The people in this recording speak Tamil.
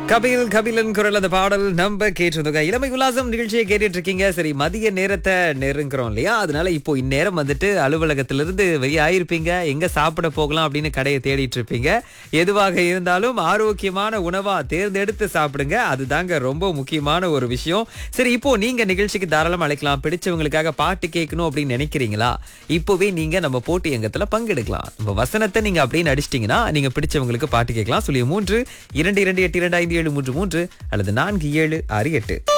கபில் கபிலன் குரல் அந்த பாடல் நம்ம கேட்டிருந்தோங்க இளமை உல்லாசம் நிகழ்ச்சியை கேட்டுட்டு இருக்கீங்க சரி மதிய நேரத்தை நெருங்குறோம் இல்லையா அதனால இப்போ இந்நேரம் வந்துட்டு அலுவலகத்திலிருந்து வெளியாயிருப்பீங்க எங்க சாப்பிட போகலாம் அப்படின்னு கடையை தேடிட்டு இருப்பீங்க எதுவாக இருந்தாலும் ஆரோக்கியமான உணவா தேர்ந்தெடுத்து சாப்பிடுங்க அதுதாங்க ரொம்ப முக்கியமான ஒரு விஷயம் சரி இப்போ நீங்க நிகழ்ச்சிக்கு தாராளம் அழைக்கலாம் பிடிச்சவங்களுக்காக பாட்டு கேட்கணும் அப்படின்னு நினைக்கிறீங்களா இப்போவே நீங்க நம்ம போட்டி எங்கத்துல பங்கெடுக்கலாம் நம்ம வசனத்தை நீங்க அப்படின்னு நடிச்சிட்டீங்கன்னா நீங்க பிடிச்சவங்களுக்கு பாட்டு கேட்கலாம் சொல்லி மூன்று இரண்டு இரண்டு எட்டு இரண்டு ஐந்து ஏழு மூன்று மூன்று அல்லது நான்கு ஏழு ஆறு எட்டு